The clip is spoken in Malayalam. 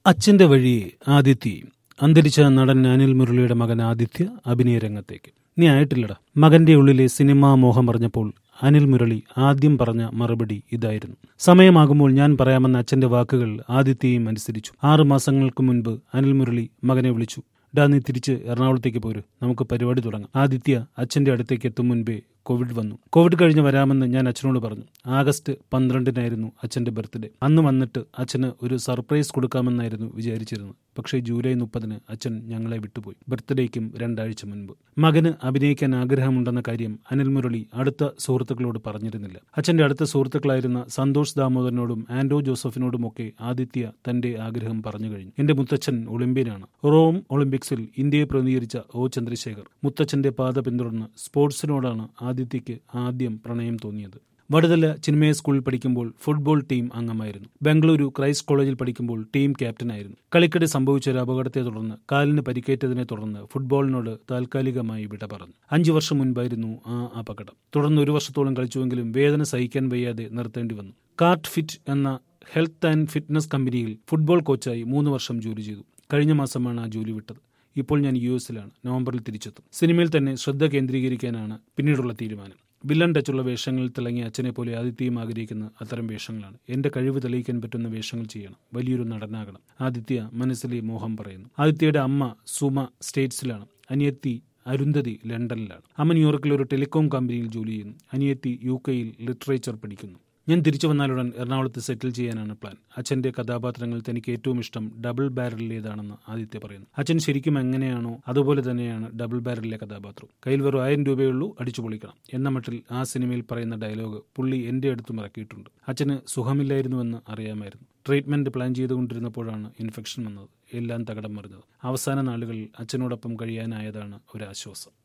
അച്ഛന്റെ വഴി ആദിത്യ അന്തരിച്ച നടൻ അനിൽ മുരളിയുടെ മകൻ ആദിത്യ അഭിനയ രംഗത്തേക്ക് നീ ആയിട്ടില്ലടാ മകന്റെ ഉള്ളിലെ സിനിമാ മോഹം പറഞ്ഞപ്പോൾ അനിൽ മുരളി ആദ്യം പറഞ്ഞ മറുപടി ഇതായിരുന്നു സമയമാകുമ്പോൾ ഞാൻ പറയാമെന്ന അച്ഛന്റെ വാക്കുകൾ ആദിത്യയും അനുസരിച്ചു ആറു മാസങ്ങൾക്ക് മുൻപ് അനിൽ മുരളി മകനെ വിളിച്ചു ഡാ നീ തിരിച്ച് എറണാകുളത്തേക്ക് പോര് നമുക്ക് പരിപാടി തുടങ്ങാം ആദിത്യ അച്ഛന്റെ അടുത്തേക്ക് എത്തും മുൻപേ കോവിഡ് വന്നു കോവിഡ് കഴിഞ്ഞ് വരാമെന്ന് ഞാൻ അച്ഛനോട് പറഞ്ഞു ആഗസ്റ്റ് പന്ത്രണ്ടിനായിരുന്നു അച്ഛന്റെ ബർത്ത്ഡേ അന്ന് വന്നിട്ട് അച്ഛന് ഒരു സർപ്രൈസ് കൊടുക്കാമെന്നായിരുന്നു വിചാരിച്ചിരുന്നത് പക്ഷേ ജൂലൈ മുപ്പതിന് അച്ഛൻ ഞങ്ങളെ വിട്ടുപോയി ബർത്ത്ഡേക്കും രണ്ടാഴ്ച മുൻപ് മകന് അഭിനയിക്കാൻ ആഗ്രഹമുണ്ടെന്ന കാര്യം അനിൽ മുരളി അടുത്ത സുഹൃത്തുക്കളോട് പറഞ്ഞിരുന്നില്ല അച്ഛന്റെ അടുത്ത സുഹൃത്തുക്കളായിരുന്ന സന്തോഷ് ദാമോദരനോടും ആൻഡോ ജോസഫിനോടുമൊക്കെ ആദിത്യ തന്റെ ആഗ്രഹം പറഞ്ഞു കഴിഞ്ഞു എന്റെ മുത്തച്ഛൻ ഒളിമ്പ്യനാണ് റോം ഒളിമ്പിക്സിൽ ഇന്ത്യയെ പ്രതിനിധീകരിച്ച ഒ ചന്ദ്രശേഖർ മുത്തച്ഛന്റെ പാത പിന്തുടർന്ന് സ്പോർട്സിനോടാണ് ആദിത്യയ്ക്ക് ആദ്യം പ്രണയം തോന്നിയത് വടുതല ചിന്മയ സ്കൂളിൽ പഠിക്കുമ്പോൾ ഫുട്ബോൾ ടീം അംഗമായിരുന്നു ബംഗളൂരു ക്രൈസ്റ്റ് കോളേജിൽ പഠിക്കുമ്പോൾ ടീം ക്യാപ്റ്റനായിരുന്നു കളിക്കിടെ സംഭവിച്ച ഒരു അപകടത്തെ തുടർന്ന് കാലിന് പരിക്കേറ്റതിനെ തുടർന്ന് ഫുട്ബോളിനോട് താൽക്കാലികമായി വിട പറഞ്ഞു അഞ്ചു വർഷം മുൻപായിരുന്നു ആ അപകടം തുടർന്ന് ഒരു വർഷത്തോളം കളിച്ചുവെങ്കിലും വേദന സഹിക്കാൻ വയ്യാതെ നിർത്തേണ്ടി വന്നു കാർട്ട് ഫിറ്റ് എന്ന ഹെൽത്ത് ആൻഡ് ഫിറ്റ്നസ് കമ്പനിയിൽ ഫുട്ബോൾ കോച്ചായി മൂന്ന് വർഷം ജോലി ചെയ്തു കഴിഞ്ഞ മാസമാണ് ആ ജോലി വിട്ടത് ഇപ്പോൾ ഞാൻ യു എസിലാണ് നവംബറിൽ തിരിച്ചെത്തും സിനിമയിൽ തന്നെ ശ്രദ്ധ കേന്ദ്രീകരിക്കാനാണ് പിന്നീടുള്ള തീരുമാനം വില്ലൻ ടച്ചുള്ള വേഷങ്ങളിൽ തിളങ്ങിയ അച്ഛനെ പോലെ ആദിത്യയും ആഗ്രഹിക്കുന്ന അത്തരം വേഷങ്ങളാണ് എന്റെ കഴിവ് തെളിയിക്കാൻ പറ്റുന്ന വേഷങ്ങൾ ചെയ്യണം വലിയൊരു നടനാകണം ആദിത്യ മനസ്സിലെ മോഹം പറയുന്നു ആദിത്യയുടെ അമ്മ സുമ സ്റ്റേറ്റ്സിലാണ് അനിയത്തി അരുന്ധതി ലണ്ടനിലാണ് അമ്മ ന്യൂയോർക്കിൽ ഒരു ടെലികോം കമ്പനിയിൽ ജോലി ചെയ്യുന്നു അനിയത്തി യു കെയിൽ ലിറ്ററേച്ചർ പഠിക്കുന്നു ഞാൻ തിരിച്ചു വന്നാലുടൻ എറണാകുളത്ത് സെറ്റിൽ ചെയ്യാനാണ് പ്ലാൻ അച്ഛന്റെ കഥാപാത്രങ്ങൾ തനിക്ക് ഏറ്റവും ഇഷ്ടം ഡബിൾ ബാരലിലേതാണെന്ന് ആദിത്യ പറയുന്നു അച്ഛൻ ശരിക്കും എങ്ങനെയാണോ അതുപോലെ തന്നെയാണ് ഡബിൾ ബാരലിലെ കഥാപാത്രം കയ്യിൽ വെറും ആയിരം രൂപയുള്ളൂ അടിച്ചു പൊളിക്കണം എന്ന മട്ടിൽ ആ സിനിമയിൽ പറയുന്ന ഡയലോഗ് പുള്ളി എന്റെ അടുത്തും ഇറക്കിയിട്ടുണ്ട് അച്ഛന് സുഖമില്ലായിരുന്നുവെന്ന് അറിയാമായിരുന്നു ട്രീറ്റ്മെന്റ് പ്ലാൻ ചെയ്തുകൊണ്ടിരുന്നപ്പോഴാണ് ഇൻഫെക്ഷൻ വന്നത് എല്ലാം തകടം മറിഞ്ഞത് അവസാന നാളുകളിൽ അച്ഛനോടൊപ്പം കഴിയാനായതാണ് ഒരു ആശ്വാസം